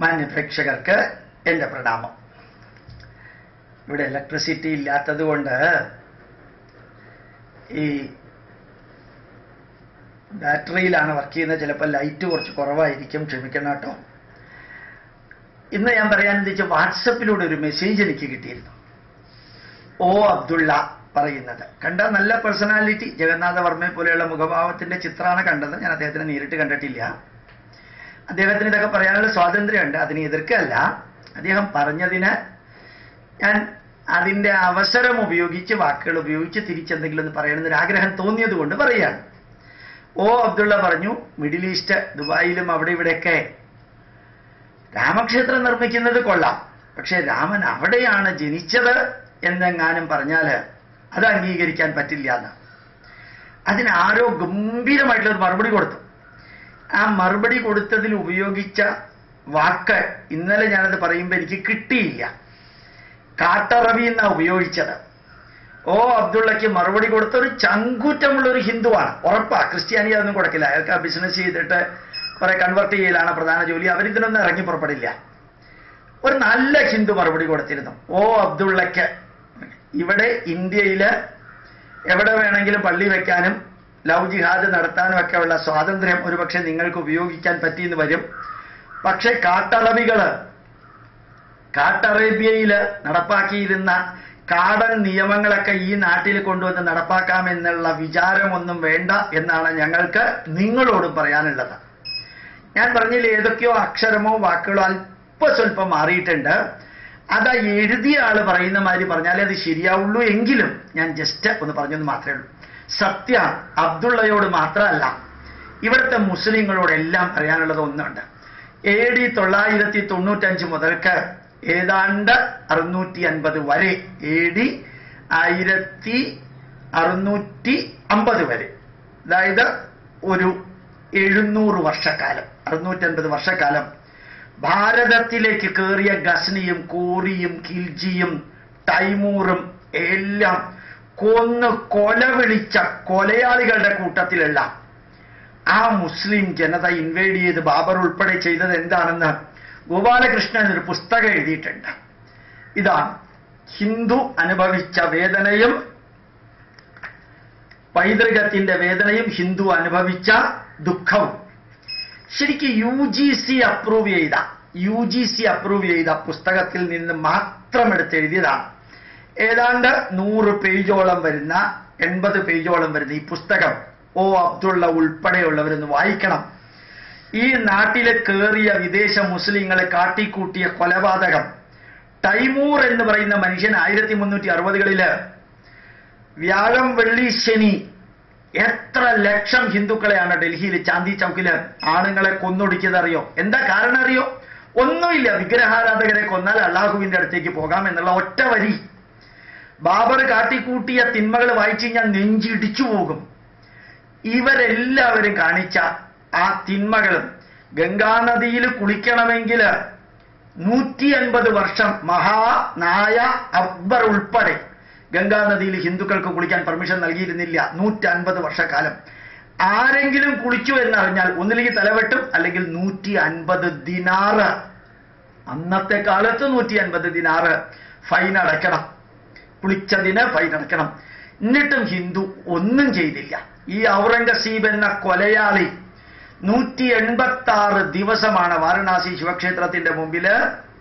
മാന്യപ്രേക്ഷകർക്ക് എൻ്റെ പ്രണാമം ഇവിടെ ഇലക്ട്രിസിറ്റി ഇല്ലാത്തത് കൊണ്ട് ഈ ബാറ്ററിയിലാണ് വർക്ക് ചെയ്യുന്നത് ചിലപ്പോൾ ലൈറ്റ് കുറച്ച് കുറവായിരിക്കും ക്ഷമിക്കണം കേട്ടോ ഇന്ന് ഞാൻ പറയാൻ വെച്ചാൽ വാട്സപ്പിലൂടെ ഒരു മെസ്സേജ് എനിക്ക് കിട്ടിയിരുന്നു ഓ അബ്ദുള്ള പറയുന്നത് കണ്ട നല്ല പേഴ്സണാലിറ്റി ജഗന്നാഥ വർമ്മയെ പോലെയുള്ള മുഖഭാവത്തിന്റെ ചിത്രമാണ് കണ്ടത് ഞാൻ അദ്ദേഹത്തിനെ നേരിട്ട് കണ്ടിട്ടില്ല അദ്ദേഹത്തിന് ഇതൊക്കെ പറയാനുള്ള സ്വാതന്ത്ര്യമുണ്ട് അതിനെ എതിർക്കല്ല അദ്ദേഹം പറഞ്ഞതിന് ഞാൻ അതിന്റെ അവസരം ഉപയോഗിച്ച് വാക്കുകൾ ഉപയോഗിച്ച് തിരിച്ചെന്തെങ്കിലും ഒന്ന് പറയണമെന്നൊരു ആഗ്രഹം തോന്നിയത് കൊണ്ട് പറയുകയാണ് ഓ അബ്ദുള്ള പറഞ്ഞു മിഡിൽ ഈസ്റ്റ് ദുബായിലും അവിടെ ഇവിടെയൊക്കെ രാമക്ഷേത്രം നിർമ്മിക്കുന്നത് കൊള്ളാം പക്ഷെ രാമൻ അവിടെയാണ് ജനിച്ചത് എന്നെങ്ങാനും പറഞ്ഞാൽ അത് അംഗീകരിക്കാൻ പറ്റില്ല എന്ന് അതിന് ആരോ ഗംഭീരമായിട്ടുള്ള ഒരു മറുപടി കൊടുത്തു ആ മറുപടി കൊടുത്തതിൽ ഉപയോഗിച്ച വാക്ക് ഇന്നലെ ഞാനത് പറയുമ്പോൾ എനിക്ക് കിട്ടിയില്ല കാട്ടറവി എന്നാ ഉപയോഗിച്ചത് ഓ അബ്ദുള്ളക്ക് മറുപടി കൊടുത്ത ഒരു ചങ്കൂറ്റമുള്ള ഒരു ഹിന്ദുവാണ് ഉറപ്പാ ക്രിസ്ത്യാനി അതൊന്നും കൊടുക്കില്ല അയാൾക്ക് ആ ബിസിനസ് ചെയ്തിട്ട് കുറെ കൺവെർട്ട് ചെയ്യലാണ് പ്രധാന ജോലി അവരിതിനൊന്നും ഇറങ്ങി പുറപ്പെടില്ല ഒരു നല്ല ഹിന്ദു മറുപടി കൊടുത്തിരുന്നു ഓ അബ്ദുള്ളക്ക് ഇവിടെ ഇന്ത്യയിൽ എവിടെ വേണമെങ്കിലും പള്ളി വെക്കാനും ലവ് ജിഹാദ് നടത്താനും ഒക്കെ ഉള്ള സ്വാതന്ത്ര്യം ഒരുപക്ഷെ നിങ്ങൾക്ക് ഉപയോഗിക്കാൻ പറ്റിയെന്ന് വരും പക്ഷെ കാട്ടറബികള് കാട്ടറേബ്യയിൽ നടപ്പാക്കിയിരുന്ന കാടൻ നിയമങ്ങളൊക്കെ ഈ നാട്ടിൽ കൊണ്ടുവന്ന് നടപ്പാക്കാമെന്നുള്ള വിചാരമൊന്നും വേണ്ട എന്നാണ് ഞങ്ങൾക്ക് നിങ്ങളോടും പറയാനുള്ളത് ഞാൻ പറഞ്ഞില്ല ഏതൊക്കെയോ അക്ഷരമോ വാക്കുകളോ അല്പസ്വല്പം മാറിയിട്ടുണ്ട് അത് ആ എഴുതിയ ആള് പറയുന്ന മാതിരി പറഞ്ഞാലേ അത് ശരിയാവുള്ളൂ എങ്കിലും ഞാൻ ജസ്റ്റ് ഒന്ന് പറഞ്ഞെന്ന് മാത്രമേ ഉള്ളൂ സത്യ അബ്ദുള്ളയോട് മാത്രമല്ല ഇവിടുത്തെ മുസ്ലിങ്ങളോടെല്ലാം പറയാനുള്ളത് ഒന്നുണ്ട് എ ഡി തൊള്ളായിരത്തി തൊണ്ണൂറ്റഞ്ച് മുതൽക്ക് ഏതാണ്ട് അറുന്നൂറ്റി അൻപത് വരെ എ ഡി ആയിരത്തി അറുന്നൂറ്റി അമ്പത് വരെ അതായത് ഒരു എഴുന്നൂറ് വർഷക്കാലം അറുന്നൂറ്റൻപത് വർഷക്കാലം ഭാരതത്തിലേക്ക് കയറിയ ഗസ്നിയും കോറിയും ഖിൽജിയും തൈമൂറും എല്ലാം കൊന്ന് കൊല വിളിച്ച കൊലയാളികളുടെ കൂട്ടത്തിലുള്ള ആ മുസ്ലിം ജനത ഇൻവേഡ് ചെയ്ത് ബാബർ ഉൾപ്പെടെ ചെയ്തത് എന്താണെന്ന് ഗോപാലകൃഷ്ണൻ ഒരു പുസ്തകം എഴുതിയിട്ടുണ്ട് ഇതാണ് ഹിന്ദു അനുഭവിച്ച വേദനയും പൈതൃകത്തിന്റെ വേദനയും ഹിന്ദു അനുഭവിച്ച ദുഃഖവും ശരിക്കും യു ജി സി അപ്രൂവ് ചെയ്ത യു ജി സി അപ്രൂവ് ചെയ്ത പുസ്തകത്തിൽ നിന്ന് മാത്രം എടുത്ത് എഴുതിയതാണ് ഏതാണ്ട് നൂറ് പേജോളം വരുന്ന എൺപത് പേജോളം വരുന്ന ഈ പുസ്തകം ഓ അബ്ദുള്ള ഉൾപ്പെടെയുള്ളവരൊന്ന് വായിക്കണം ഈ നാട്ടിലെ കേറിയ വിദേശ മുസ്ലിങ്ങളെ കാട്ടിക്കൂട്ടിയ കൊലപാതകം തൈമൂർ എന്ന് പറയുന്ന മനുഷ്യൻ ആയിരത്തി മുന്നൂറ്റി അറുപതുകളില് വ്യാഴം വെള്ളി ശനി എത്ര ലക്ഷം ഹിന്ദുക്കളെയാണ് ഡൽഹിയിൽ ചാന്തി ചൗക്കില് ആണുങ്ങളെ കൊന്നൊടുക്കിയത് അറിയോ എന്താ കാരണം അറിയോ ഒന്നുമില്ല വിഗ്രഹാരാധകരെ കൊന്നാൽ അള്ളാഹുവിന്റെ അടുത്തേക്ക് പോകാം എന്നുള്ള ഒറ്റ വരി ബാബർ കാട്ടിക്കൂട്ടിയ തിന്മകൾ വായിച്ചു കഴിഞ്ഞാൽ നെഞ്ചിടിച്ചു പോകും ഇവരെല്ലാവരും കാണിച്ച ആ തിന്മകളും ഗംഗാനദിയിൽ കുളിക്കണമെങ്കിൽ നൂറ്റി അൻപത് വർഷം മഹാനായ അക്ബർ ഉൾപ്പെടെ ഗംഗാനദിയിൽ ഹിന്ദുക്കൾക്ക് കുളിക്കാൻ പെർമിഷൻ നൽകിയിരുന്നില്ല നൂറ്റി അൻപത് വർഷക്കാലം ആരെങ്കിലും കുളിച്ചു എന്നറിഞ്ഞാൽ ഒന്നിലേക്ക് തലവെട്ടും അല്ലെങ്കിൽ നൂറ്റി അൻപത് ദിനാറ് അന്നത്തെ കാലത്ത് നൂറ്റി അൻപത് ദിനാറ് ഫൈൻ അടയ്ക്കണം കുളിച്ചതിന് ഫൈൻ അടയ്ക്കണം എന്നിട്ടും ഹിന്ദു ഒന്നും ചെയ്തില്ല ഈ ഔറംഗസീബ് എന്ന കൊലയാളി നൂറ്റി എൺപത്തി ആറ് ദിവസമാണ് വാരണാസി ശിവക്ഷേത്രത്തിന്റെ മുമ്പില്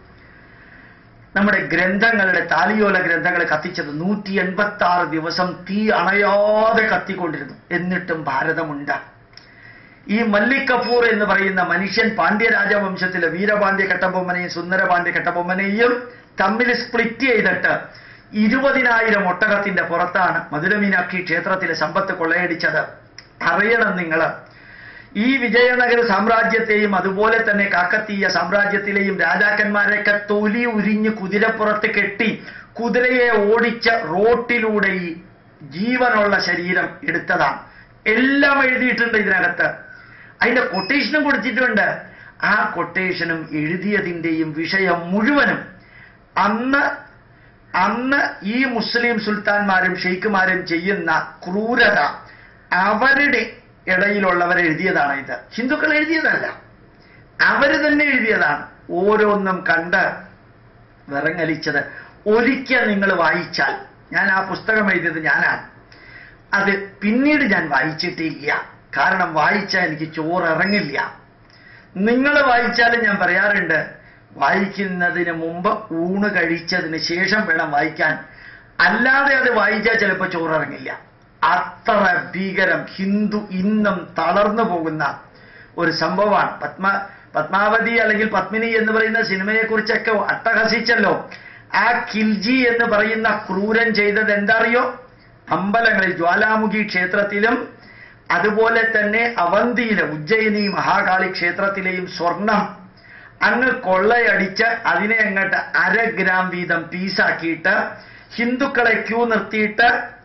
നമ്മുടെ ഗ്രന്ഥങ്ങളുടെ താലിയോല ഗ്രന്ഥങ്ങൾ കത്തിച്ചത് നൂറ്റി എൺപത്തി ആറ് ദിവസം തീ അണയാതെ കത്തിക്കൊണ്ടിരുന്നു എന്നിട്ടും ഭാരതമുണ്ട് ഈ മല്ലിക് കപൂർ എന്ന് പറയുന്ന മനുഷ്യൻ പാണ്ഡ്യ രാജവംശത്തിലെ വീരപാണ്ഡ്യ കട്ടബൊമ്മനെയും സുന്ദരപാണ്ഡ്യ കട്ടബൊമ്മനെയും തമ്മിൽ സ്പ്ലിറ്റ് ചെയ്തിട്ട് ഇരുപതിനായിരം ഒട്ടകത്തിന്റെ പുറത്താണ് മധുരമീനാക്ഷി ക്ഷേത്രത്തിലെ സമ്പത്ത് കൊള്ളയടിച്ചത് അറിയണം നിങ്ങൾ ഈ വിജയനഗര സാമ്രാജ്യത്തെയും അതുപോലെ തന്നെ കാക്കത്തീയ സാമ്രാജ്യത്തിലെയും രാജാക്കന്മാരെയൊക്കെ തൊലി ഉരിഞ്ഞ് കുതിരപ്പുറത്ത് കെട്ടി കുതിരയെ ഓടിച്ച് റോട്ടിലൂടെ ഈ ജീവനുള്ള ശരീരം എടുത്തതാണ് എല്ലാം എഴുതിയിട്ടുണ്ട് ഇതിനകത്ത് അതിന്റെ കൊട്ടേഷനും കൊടുത്തിട്ടുണ്ട് ആ കൊട്ടേഷനും എഴുതിയതിൻ്റെയും വിഷയം മുഴുവനും അന്ന് അന്ന് ഈ മുസ്ലിം സുൽത്താൻമാരും ഷെയ്ഖുമാരും ചെയ്യുന്ന ക്രൂരത അവരുടെ ഇടയിലുള്ളവർ എഴുതിയതാണ് ഇത് ഹിന്ദുക്കൾ എഴുതിയതല്ല അവര് തന്നെ എഴുതിയതാണ് ഓരോന്നും കണ്ട് വിറങ്ങലിച്ചത് ഒരിക്കൽ നിങ്ങൾ വായിച്ചാൽ ഞാൻ ആ പുസ്തകം എഴുതിയത് ഞാനാണ് അത് പിന്നീട് ഞാൻ വായിച്ചിട്ടില്ല കാരണം വായിച്ചാൽ എനിക്ക് ചോറിറങ്ങില്ല നിങ്ങൾ വായിച്ചാലും ഞാൻ പറയാറുണ്ട് വായിക്കുന്നതിന് മുമ്പ് ഊണ് കഴിച്ചതിന് ശേഷം വേണം വായിക്കാൻ അല്ലാതെ അത് വായിച്ചാൽ ചിലപ്പോൾ ചോറിറങ്ങില്ല അത്ര ഭീകരം ഹിന്ദു ഇന്നും തളർന്നു പോകുന്ന ഒരു സംഭവമാണ് പത്മ പത്മാവതി അല്ലെങ്കിൽ പത്മിനി എന്ന് പറയുന്ന സിനിമയെ കുറിച്ചൊക്കെ അട്ടഹസിച്ചല്ലോ ആ കിൽജി എന്ന് പറയുന്ന ക്രൂരൻ ചെയ്തത് എന്താ അറിയോ അമ്പലങ്ങളിൽ ജ്വാലാമുഖി ക്ഷേത്രത്തിലും അതുപോലെ തന്നെ അവന്തിയിലെ ഉജ്ജയിനി മഹാകാളി ക്ഷേത്രത്തിലെയും സ്വർണം അങ്ങ് കൊള്ളയടിച്ച് അതിനെ അങ്ങോട്ട് അര ഗ്രാം വീതം പീസാക്കിയിട്ട് ഹിന്ദുക്കളെ ക്യൂ നിർത്തിയിട്ട്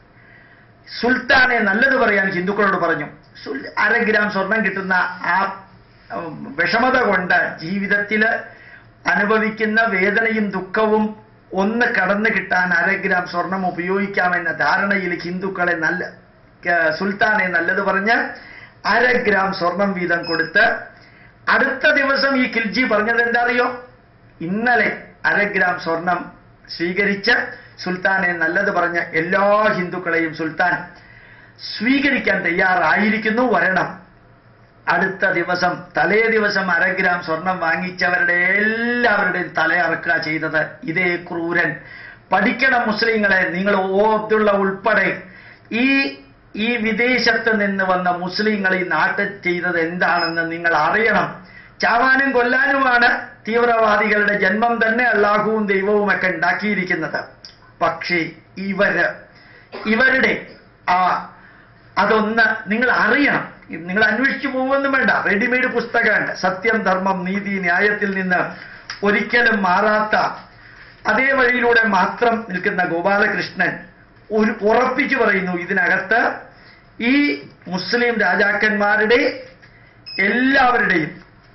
സുൽത്താനെ നല്ലത് പറയാൻ ഹിന്ദുക്കളോട് പറഞ്ഞു സുൽ- അര ഗ്രാം സ്വർണം കിട്ടുന്ന ആ ഉം, വിഷമത കൊണ്ട് ജീവിതത്തിൽ അനുഭവിക്കുന്ന വേദനയും ദുഃഖവും ഒന്ന് കടന്നു കിട്ടാൻ അര ഗ്രാം സ്വർണം ഉപയോഗിക്കാമെന്ന ധാരണയിൽ ഹിന്ദുക്കളെ നല്ല ക- സുൽത്താനെ നല്ലത് പറഞ്ഞ് അര ഗ്രാം സ്വർണം വീതം കൊടുത്ത് അടുത്ത ദിവസം ഈ കിൽജി പറഞ്ഞത് എന്താ അറിയോ ഇന്നലെ അര ഗ്രാം സ്വർണം സ്വീകരിച്ച് സുൽത്താനെ നല്ലത് പറഞ്ഞ എല്ലാ ഹിന്ദുക്കളെയും സുൽത്താൻ സ്വീകരിക്കാൻ തയ്യാറായിരിക്കുന്നു വരണം അടുത്ത ദിവസം തലേ ദിവസം അര ഗ്രാം സ്വർണം വാങ്ങിച്ചവരുടെ എല്ലാവരുടെയും തലയറക്കുക ചെയ്തത് ഇതേ ക്രൂരൻ പഠിക്കണം മുസ്ലിങ്ങളെ നിങ്ങൾ ഓ അബ്ദുള്ള ഉൾപ്പെടെ ഈ ഈ വിദേശത്ത് നിന്ന് വന്ന മുസ്ലിങ്ങൾ ഈ നാട്ടിൽ ചെയ്തത് എന്താണെന്ന് നിങ്ങൾ അറിയണം ചാവാനും കൊല്ലാനുമാണ് തീവ്രവാദികളുടെ ജന്മം തന്നെ അള്ളാഹുവും ദൈവവും ഒക്കെ ഉണ്ടാക്കിയിരിക്കുന്നത് പക്ഷേ ഇവര് ഇവരുടെ ആ അതൊന്ന് നിങ്ങൾ അറിയണം നിങ്ങൾ അന്വേഷിച്ചു പോകുമെന്നും വേണ്ട റെഡിമെയ്ഡ് പുസ്തകമുണ്ട് സത്യം ധർമ്മം നീതി ന്യായത്തിൽ നിന്ന് ഒരിക്കലും മാറാത്ത അതേ വഴിയിലൂടെ മാത്രം നിൽക്കുന്ന ഗോപാലകൃഷ്ണൻ ഒരു ഉറപ്പിച്ചു പറയുന്നു ഇതിനകത്ത് ഈ മുസ്ലിം രാജാക്കന്മാരുടെ എല്ലാവരുടെയും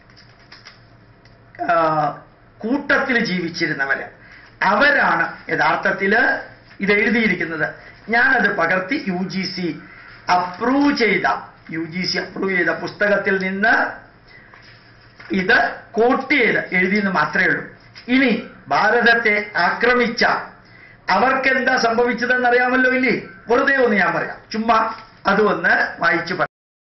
ആ, കൂട്ടത്തിൽ ജീവിച്ചിരുന്നവര് അവരാണ് യഥാർത്ഥത്തിൽ ഇത് എഴുതിയിരിക്കുന്നത് ഞാനത് പകർത്തി യു ജി സി അപ്രൂവ് ചെയ്ത യു ജി സി അപ്രൂവ് ചെയ്ത പുസ്തകത്തിൽ നിന്ന് ഇത് കോട്ട് ചെയ്ത് എഴുതിയെന്ന് മാത്രമേ ഉള്ളൂ ഇനി ഭാരതത്തെ ആക്രമിച്ച അവർക്കെന്താ സംഭവിച്ചതെന്ന് അറിയാമല്ലോ ഇല്ലേ വെറുതെ ഒന്ന് ഞാൻ പറയാം ചുമ്മാ അത് ഒന്ന് വായിച്ചു പറയാം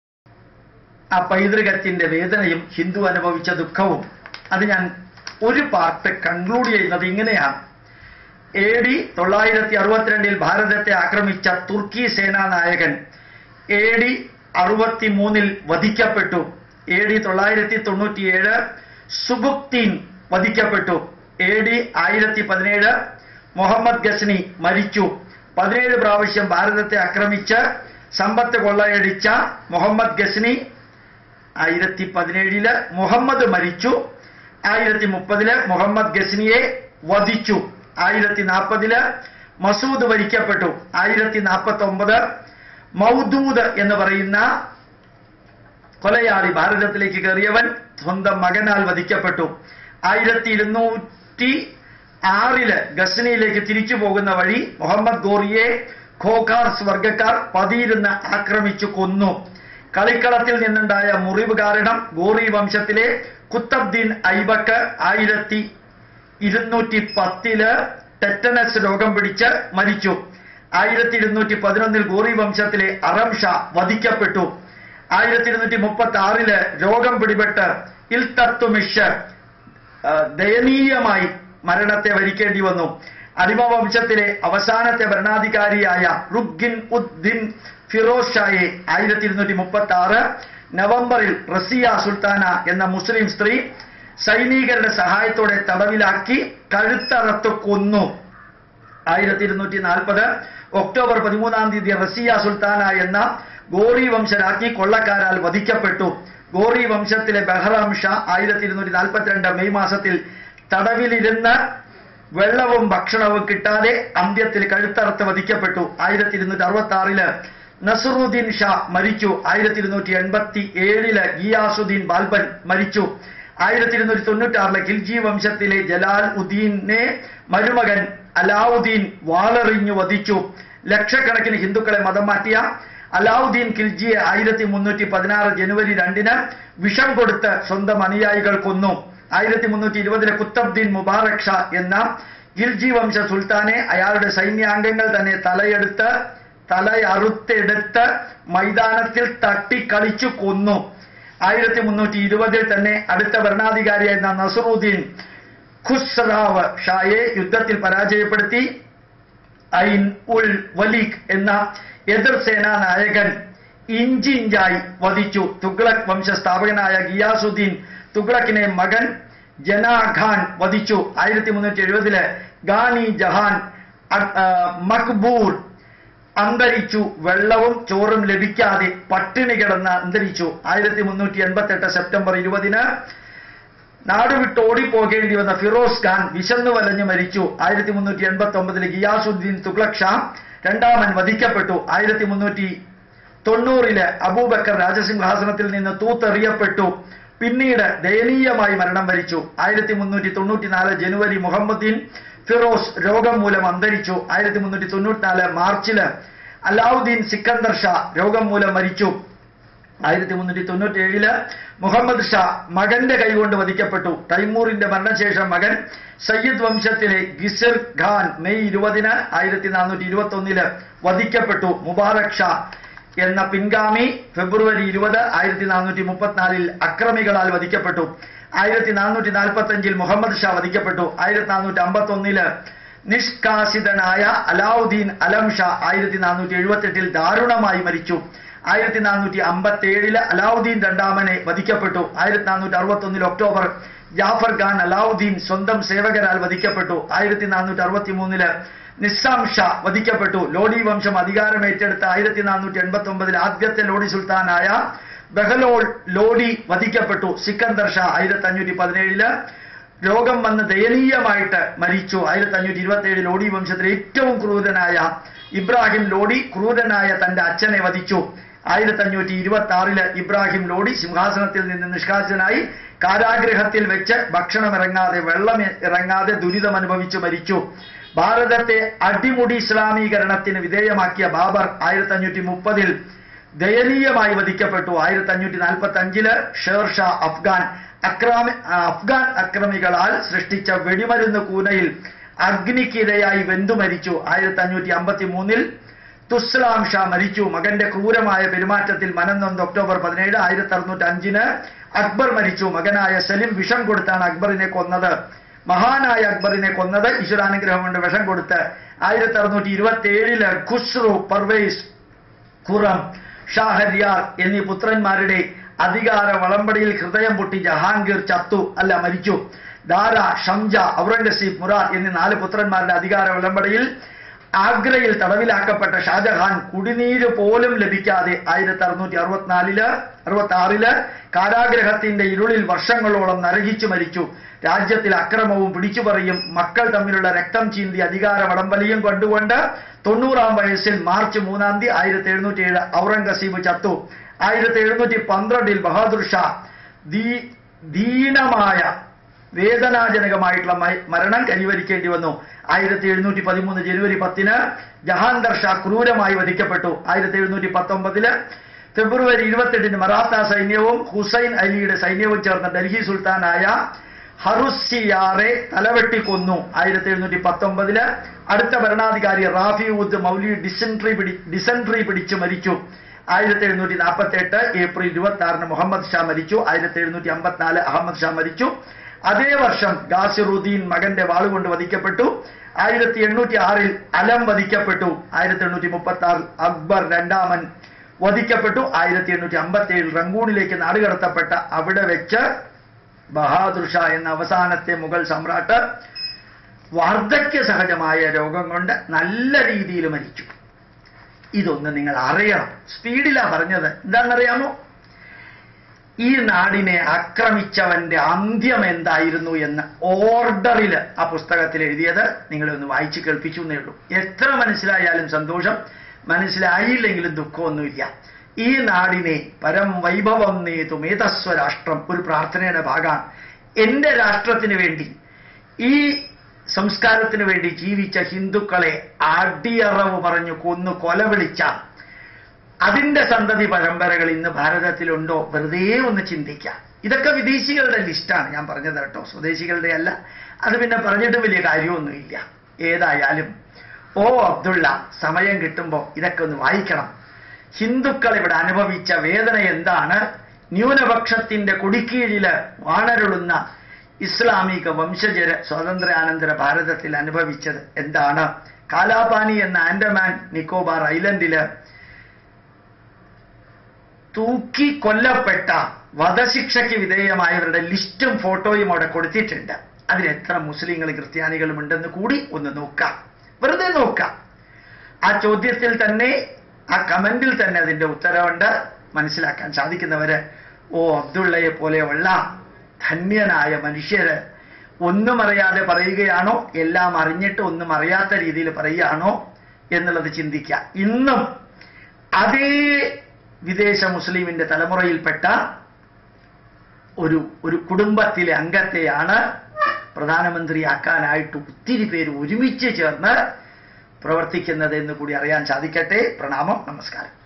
ആ പൈതൃകത്തിന്റെ വേദനയും ഹിന്ദു അനുഭവിച്ച ദുഃഖവും അത് ഞാൻ ഒരു പാർട്ട് കൺക്ലൂഡ് ചെയ്യുന്നത് ഇങ്ങനെയാണ് എ ഡി തൊള്ളായിരത്തി അറുപത്തിരണ്ടിൽ ഭാരതത്തെ ആക്രമിച്ച തുർക്കി സേനാ നായകൻ എ ഡി അറുപത്തി മൂന്നിൽ വധിക്കപ്പെട്ടു എ ഡി തൊള്ളായിരത്തി തൊണ്ണൂറ്റിയേഴ് സുബുക്തീൻ വധിക്കപ്പെട്ടു എ ഡി ആയിരത്തി പതിനേഴ് മുഹമ്മദ് ഗസ്നി മരിച്ചു പതിനേഴ് പ്രാവശ്യം ഭാരതത്തെ ആക്രമിച്ച് സമ്പത്ത് കൊള്ളയടിച്ച മുഹമ്മദ് ഗസ്നി ആയിരത്തി പതിനേഴില് മുഹമ്മദ് മരിച്ചു ആയിരത്തി മുപ്പതില് മുഹമ്മദ് ഗസ്നിയെ വധിച്ചു ആയിരത്തി നാൽപ്പതില് മസൂദ് വരിക്കപ്പെട്ടു ആയിരത്തി നാൽപ്പത്തി ഒമ്പത് മൗദൂദ് എന്ന് പറയുന്ന കൊലയാളി ഭാരതത്തിലേക്ക് കയറിയവൻ സ്വന്തം മകനാൽ വധിക്കപ്പെട്ടു ആയിരത്തി ഇരുന്നൂറ്റി ആറില് ഗസ്നിയിലേക്ക് തിരിച്ചു പോകുന്ന വഴി മുഹമ്മദ് ഗോറിയെ ഖോഖാർ വർഗക്കാർ പതിയിരുന്ന് ആക്രമിച്ചു കൊന്നു കളിക്കളത്തിൽ നിന്നുണ്ടായ മുറിവ് കാരണം ഗോറി വംശത്തിലെ കുത്തബ്ദീൻ ഐബക്ക് ആയിരത്തി ഇരുന്നൂറ്റി പത്തില് ടെറ്റനസ് രോഗം പിടിച്ച് മരിച്ചു ആയിരത്തി ഇരുന്നൂറ്റി പതിനൊന്നിൽ ഗോറി വംശത്തിലെ അറം ഷാ വധിക്കപ്പെട്ടു ആയിരത്തി ഇരുന്നൂറ്റി മുപ്പത്തി ആറില് രോഗം പിടിപെട്ട് ഇൽത്തത്തുമിഷ് ആ, ദയനീയമായി മരണത്തെ വരിക്കേണ്ടി വന്നു അടിമ വംശത്തിലെ അവസാനത്തെ ഭരണാധികാരിയായ റുഗിൻ ഉദ്ദിൻ ഫിറോസ് ഷായെ ആയിരത്തി ഇരുന്നൂറ്റി മുപ്പത്തി ആറ് നവംബറിൽ റസിയ സുൽത്താന എന്ന മുസ്ലിം സ്ത്രീ സൈനികരുടെ സഹായത്തോടെ തടവിലാക്കി കഴുത്തറത്ത് കൊന്നു ആയിരത്തി ഇരുന്നൂറ്റി നാൽപ്പത് ഒക്ടോബർ പതിമൂന്നാം തീയതി റസിയ സുൽത്താന എന്ന ഗോറി വംശരാജ്ഞി കൊള്ളക്കാരാൽ വധിക്കപ്പെട്ടു ഗോറി വംശത്തിലെ ബഹ്റാം ഷാ ആയിരത്തി ഇരുന്നൂറ്റി നാൽപ്പത്തിരണ്ട് മെയ് മാസത്തിൽ തടവിലിരുന്ന് വെള്ളവും ഭക്ഷണവും കിട്ടാതെ അന്ത്യത്തിൽ കഴുത്തറുത്ത് വധിക്കപ്പെട്ടു ആയിരത്തി ഇരുന്നൂറ്റി അറുപത്തി ആറില് നസറുദ്ദീൻ ഷാ മരിച്ചു ആയിരത്തി ഇരുന്നൂറ്റി എൺപത്തി ഏഴില് ഗിയാസുദ്ദീൻ ബാൽബൻ മരിച്ചു ആയിരത്തി ഇരുന്നൂറ്റി തൊണ്ണൂറ്റി ആറിലെ ഖിൽജി വംശത്തിലെ ജലാൽ ഉദ്ദീനെ മരുമകൻ അലാവുദ്ദീൻ വാളെറിഞ്ഞു വധിച്ചു ലക്ഷക്കണക്കിന് ഹിന്ദുക്കളെ മതം മാറ്റിയ അലാവുദ്ദീൻ ഖിൽജിയെ ആയിരത്തി മുന്നൂറ്റി പതിനാറ് ജനുവരി രണ്ടിന് വിഷം കൊടുത്ത് സ്വന്തം അനുയായികൾ കൊന്നു ആയിരത്തി മുന്നൂറ്റി ഇരുപതിലെ കുത്തബ്ദീൻ മുബാറക് ഷാ എന്ന ഗിൽജി വംശ സുൽത്താനെ അയാളുടെ സൈന്യാംഗങ്ങൾ തന്നെ തലയെടുത്ത് തലയറുത്തെടുത്ത് മൈതാനത്തിൽ തട്ടിക്കളിച്ചു കൊന്നു ആയിരത്തി മുന്നൂറ്റി ഇരുപതിൽ തന്നെ അടുത്ത ഭരണാധികാരിയായിരുന്ന നസറുദ്ദീൻ ഖുസ്റാവ് ഷായെ യുദ്ധത്തിൽ പരാജയപ്പെടുത്തി ഐൻ ഉൽ വലീഖ് എന്ന എതിർ സേനാ നായകൻ ഇഞ്ചിഞ്ചായി വധിച്ചു തുഗ്ലക് വംശസ്ഥാപകനായ ഗിയാസുദ്ദീൻ തുഗ്ലക്കിനെ മകൻ ജനാ ഖാൻ വധിച്ചു ആയിരത്തി മുന്നൂറ്റി എഴുപതില് ഗാനി ജഹാൻ അ- ആ, മക്ബൂർ അന്തരിച്ചു വെള്ളവും ചോറും ലഭിക്കാതെ പട്ടിണി കിടന്ന് അന്തരിച്ചു ആയിരത്തി മുന്നൂറ്റി എൺപത്തി എട്ട് സെപ്റ്റംബർ ഇരുപതിന് നാടുവിട്ട് ഓടിപ്പോകേണ്ടി വന്ന ഫിറോസ് ഖാൻ വിശന്നു വലഞ്ഞു മരിച്ചു ആയിരത്തി മുന്നൂറ്റി എൺപത്തി ഒമ്പതിൽ ഗിയാസുദ്ദീൻ തുഗ്ലക് ഷാ രണ്ടാമൻ വധിക്കപ്പെട്ടു ആയിരത്തി മുന്നൂറ്റി തൊണ്ണൂറില് അബൂബക്കർ രാജസിംഹാസനത്തിൽ നിന്ന് തൂത്തെറിയപ്പെട്ടു പിന്നീട് ദയനീയമായി മരണം വരിച്ചു ആയിരത്തി മുന്നൂറ്റി തൊണ്ണൂറ്റിനാല് ജനുവരി മുഹമ്മദ്ദീൻ ഫിറോസ് രോഗം മൂലം അന്തരിച്ചു ആയിരത്തി മുന്നൂറ്റി തൊണ്ണൂറ്റിനാല് മാർച്ചില് അലാവുദ്ദീൻ സിക്കന്ദർ ഷാ രോഗം മൂലം മരിച്ചു ആയിരത്തി മുന്നൂറ്റി തൊണ്ണൂറ്റി ഏഴില് മുഹമ്മദ് ഷാ മകന്റെ കൈകൊണ്ട് വധിക്കപ്പെട്ടു തൈമൂറിന്റെ മരണശേഷം മകൻ സയ്യിദ് വംശത്തിലെ ഗിസിർ ഖാൻ മെയ് ഇരുപതിന് ആയിരത്തി നാനൂറ്റി ഇരുപത്തി ഒന്നില് വധിക്കപ്പെട്ടു മുബാറക് ഷാ എന്ന പിൻഗാമി ഫെബ്രുവരി ഇരുപത് ആയിരത്തി നാനൂറ്റി മുപ്പത്തിനാലിൽ അക്രമികളാൽ വധിക്കപ്പെട്ടു ആയിരത്തി നാനൂറ്റി നാൽപ്പത്തി അഞ്ചിൽ മുഹമ്മദ് ഷാ വധിക്കപ്പെട്ടു ആയിരത്തി നാനൂറ്റി അമ്പത്തി ഒന്നില് നിഷ്കാസിതനായ അലാവുദ്ദീൻ അലം ഷാ ആയിരത്തി നാനൂറ്റി എഴുപത്തി എട്ടിൽ ദാരുണമായി മരിച്ചു ആയിരത്തി നാനൂറ്റി അമ്പത്തി ഏഴില് അലാവുദ്ദീൻ രണ്ടാമനെ വധിക്കപ്പെട്ടു ആയിരത്തി നാനൂറ്റി അറുപത്തി ഒന്നിൽ ഒക്ടോബർ ജാഫർ ഖാൻ അലാവുദ്ദീൻ സ്വന്തം സേവകരാൽ വധിക്കപ്പെട്ടു ആയിരത്തി നാനൂറ്റി അറുപത്തി മൂന്നില് നിസ്സാം ഷാ വധിക്കപ്പെട്ടു ലോഡി വംശം അധികാരമേറ്റെടുത്ത ആയിരത്തി നാനൂറ്റി എൺപത്തി ഒമ്പതിൽ ആദ്യത്തെ ലോഡി സുൽത്താനായ ബഹലോൾ ലോഡി വധിക്കപ്പെട്ടു സിക്കന്ദർ ഷാ ആയിരത്തി അഞ്ഞൂറ്റി പതിനേഴില് രോഗം വന്ന് ദയനീയമായിട്ട് മരിച്ചു ആയിരത്തി അഞ്ഞൂറ്റി ഇരുപത്തി ഏഴിൽ ലോഡി വംശത്തിലെ ഏറ്റവും ക്രൂരനായ ഇബ്രാഹിം ലോഡി ക്രൂരനായ തന്റെ അച്ഛനെ വധിച്ചു ആയിരത്തി അഞ്ഞൂറ്റി ഇരുപത്തി ആറില് ഇബ്രാഹിം ലോഡി സിംഹാസനത്തിൽ നിന്ന് നിഷ്കാസനായി കാരാഗ്രഹത്തിൽ വെച്ച് ഭക്ഷണം ഇറങ്ങാതെ വെള്ളം ഇറങ്ങാതെ ദുരിതം അനുഭവിച്ചു മരിച്ചു ഭാരതത്തെ അടിമുടി ഇസ്ലാമീകരണത്തിന് വിധേയമാക്കിയ ബാബർ ആയിരത്തി അഞ്ഞൂറ്റി മുപ്പതിൽ ദയനീയമായി വധിക്കപ്പെട്ടു ആയിരത്തി അഞ്ഞൂറ്റി നാൽപ്പത്തി അഞ്ചില് ഷേർഷാ അഫ്ഗാൻ അക്രാമി ആ, അഫ്ഗാൻ അക്രമികളാൽ സൃഷ്ടിച്ച വെടിമരുന്ന് കൂനയിൽ അഗ്നിക്കിരയായി വെന്തു മരിച്ചു ആയിരത്തി അഞ്ഞൂറ്റി അമ്പത്തി മൂന്നിൽ തുസ്ലാം ഷാ മരിച്ചു മകന്റെ ക്രൂരമായ പെരുമാറ്റത്തിൽ മനം നൊന്ത് ഒക്ടോബർ പതിനേഴ് ആയിരത്തി അറുന്നൂറ്റി അഞ്ചിന് അക്ബർ മരിച്ചു മകനായ സലിം വിഷം കൊടുത്താണ് അക്ബറിനെ കൊന്നത് മഹാനായ അക്ബറിനെ കൊന്നത് ഈശ്വരാനുഗ്രഹം കൊണ്ട് വിഷം കൊടുത്ത് ആയിരത്തി അറുന്നൂറ്റി ഇരുപത്തി ഏഴില് ഖുസ്രു പർവേസ് ഖുറം ഷാഹരിയാർ എന്നീ പുത്രന്മാരുടെ അധികാര വളമ്പടിയിൽ ഹൃദയം പൊട്ടി ജഹാംഗീർ ചത്തു അല്ല മരിച്ചു ദാര ഷംജ ഔറംഗസീബ് മുറാദ് എന്നീ നാല് പുത്രന്മാരുടെ അധികാര വിളമ്പടിയിൽ ആഗ്രയിൽ തടവിലാക്കപ്പെട്ട ഷാജഹാൻ കുടിനീര് പോലും ലഭിക്കാതെ ആയിരത്തി അറുന്നൂറ്റി അറുപത്തിനാലില് അറുപത്തി ആറില് കാരാഗ്രഹത്തിന്റെ ഇരുളിൽ വർഷങ്ങളോളം നരകിച്ചു മരിച്ചു രാജ്യത്തിൽ അക്രമവും പിടിച്ചുപറിയും മക്കൾ തമ്മിലുള്ള രക്തം ചീന്തി അധികാര വടംവലിയും കണ്ടുകൊണ്ട് തൊണ്ണൂറാം വയസ്സിൽ മാർച്ച് മൂന്നാം തീയതി ആയിരത്തി എഴുന്നൂറ്റി ഏഴ് ഔറംഗസീബ് ചത്തു ആയിരത്തി എഴുന്നൂറ്റി പന്ത്രണ്ടിൽ ബഹാദുർ ഷാ ദീ ദീനമായ വേദനാജനകമായിട്ടുള്ള മ- മരണം കൈവരിക്കേണ്ടി വന്നു ആയിരത്തി എഴുന്നൂറ്റി പതിമൂന്ന് ജനുവരി പത്തിന് ജഹാൻദർ ഷാ ക്രൂരമായി വധിക്കപ്പെട്ടു ആയിരത്തി എഴുന്നൂറ്റി പത്തൊമ്പതില് ഫെബ്രുവരി ഇരുപത്തെട്ടിന് മറാത്ത സൈന്യവും ഹുസൈൻ അലിയുടെ സൈന്യവും ചേർന്ന ഡൽഹി സുൽത്താനായ ഹറുസിയാറെ തലവെട്ടി കൊന്നു ആയിരത്തി എഴുന്നൂറ്റി പത്തൊമ്പതില് അടുത്ത ഭരണാധികാരി റാഫി ഉദ് മൗലി ഡിസെൻട്രി പിടി ഡിസെൻട്രി പിടിച്ചു മരിച്ചു ആയിരത്തി എഴുന്നൂറ്റി നാൽപ്പത്തി എട്ട് ഏപ്രിൽ ഇരുപത്തി ആറിന് മുഹമ്മദ് ഷാ മരിച്ചു ആയിരത്തി എഴുന്നൂറ്റി അമ്പത്തിനാല് അഹമ്മദ് ഷാ മരിച്ചു അതേ വർഷം ഗാസിറുദ്ദീൻ മകന്റെ വാളുകൊണ്ട് വധിക്കപ്പെട്ടു ആയിരത്തി എണ്ണൂറ്റി ആറിൽ അലം വധിക്കപ്പെട്ടു ആയിരത്തി എണ്ണൂറ്റി മുപ്പത്തി ആറിൽ അക്ബർ രണ്ടാമൻ വധിക്കപ്പെട്ടു ആയിരത്തി എണ്ണൂറ്റി അമ്പത്തി ഏഴിൽ റങ്കൂണിലേക്ക് നാടുകടത്തപ്പെട്ട അവിടെ വെച്ച് ബഹാദുർ ഷാ എന്ന അവസാനത്തെ മുഗൾ സമ്രാട്ട് വാർദ്ധക്യ സഹജമായ രോഗം കൊണ്ട് നല്ല രീതിയിൽ മരിച്ചു ഇതൊന്ന് നിങ്ങൾ അറിയണം സ്പീഡിലാ പറഞ്ഞത് എന്താണെന്നറിയാമോ ഈ നാടിനെ ആക്രമിച്ചവന്റെ അന്ത്യം എന്തായിരുന്നു എന്ന് ഓർഡറിൽ ആ പുസ്തകത്തിൽ എഴുതിയത് നിങ്ങളെ ഒന്ന് വായിച്ചു കേൾപ്പിച്ചു എന്നേ ഉള്ളൂ എത്ര മനസ്സിലായാലും സന്തോഷം മനസ്സിലായില്ലെങ്കിലും ദുഃഖമൊന്നുമില്ല ഈ നാടിനെ പരം വൈഭവം നേതു മേതസ്വ രാഷ്ട്രം ഒരു പ്രാർത്ഥനയുടെ ഭാഗമാണ് എന്റെ രാഷ്ട്രത്തിന് വേണ്ടി ഈ സംസ്കാരത്തിന് വേണ്ടി ജീവിച്ച ഹിന്ദുക്കളെ അടിയറവ് പറഞ്ഞു കൊന്നു കൊല വിളിച്ച അതിന്റെ സന്തതി പരമ്പരകൾ ഇന്ന് ഭാരതത്തിലുണ്ടോ വെറുതെ ഒന്ന് ചിന്തിക്കാം ഇതൊക്കെ വിദേശികളുടെ ലിസ്റ്റാണ് ഞാൻ പറഞ്ഞത് കേട്ടോ സ്വദേശികളുടെ അല്ല അത് പിന്നെ പറഞ്ഞിട്ട് വലിയ കാര്യമൊന്നുമില്ല ഏതായാലും ഓ അബ്ദുള്ള സമയം കിട്ടുമ്പോൾ ഇതൊക്കെ ഒന്ന് വായിക്കണം ഹിന്ദുക്കൾ ഇവിടെ അനുഭവിച്ച വേദന എന്താണ് ന്യൂനപക്ഷത്തിന്റെ കൊടിക്കീഴില് വാണരുളുന്ന ഇസ്ലാമിക വംശജര് സ്വാതന്ത്ര്യാനന്തര ഭാരതത്തിൽ അനുഭവിച്ചത് എന്താണ് കാലാപാനി എന്ന ആൻഡമാൻ നിക്കോബാർ ഐലൻഡില് തൂക്കി കൊല്ലപ്പെട്ട വധശിക്ഷയ്ക്ക് വിധേയമായവരുടെ ലിസ്റ്റും ഫോട്ടോയും അവിടെ കൊടുത്തിട്ടുണ്ട് അതിൽ എത്ര മുസ്ലിങ്ങൾ ക്രിസ്ത്യാനികളും ഉണ്ടെന്ന് കൂടി ഒന്ന് നോക്കാം വെറുതെ നോക്കാം ആ ചോദ്യത്തിൽ തന്നെ ആ കമന്റിൽ തന്നെ അതിന്റെ ഉത്തരവുണ്ട് മനസ്സിലാക്കാൻ സാധിക്കുന്നവര് ഓ അബ്ദുള്ളയെ പോലെയുള്ള ധന്യനായ മനുഷ്യര് ഒന്നും അറിയാതെ പറയുകയാണോ എല്ലാം അറിഞ്ഞിട്ട് ഒന്നും അറിയാത്ത രീതിയിൽ പറയുകയാണോ എന്നുള്ളത് ചിന്തിക്കുക ഇന്നും അതേ വിദേശ മുസ്ലിമിന്റെ തലമുറയിൽപ്പെട്ട ഒരു ഒരു കുടുംബത്തിലെ അംഗത്തെയാണ് പ്രധാനമന്ത്രിയാക്കാനായിട്ട് ഒത്തിരി പേര് ഒരുമിച്ച് ചേർന്ന് പ്രവർത്തിക്കുന്നത് എന്ന് കൂടി അറിയാൻ സാധിക്കട്ടെ പ്രണാമം നമസ്കാരം